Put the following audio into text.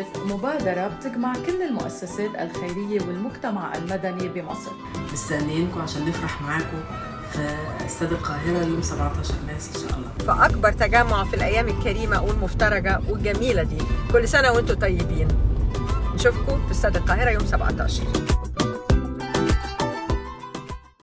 بتحدث مبادرة بتجمع كل المؤسسات الخيرية والمجتمع المدني بمصر مستنيينكم عشان نفرح معاكم في استاد القاهرة يوم 17 مارس إن شاء الله فأكبر تجمع في الأيام الكريمة والمفترجة والجميلة دي كل سنة وانتم طيبين نشوفكم في استاد القاهرة يوم 17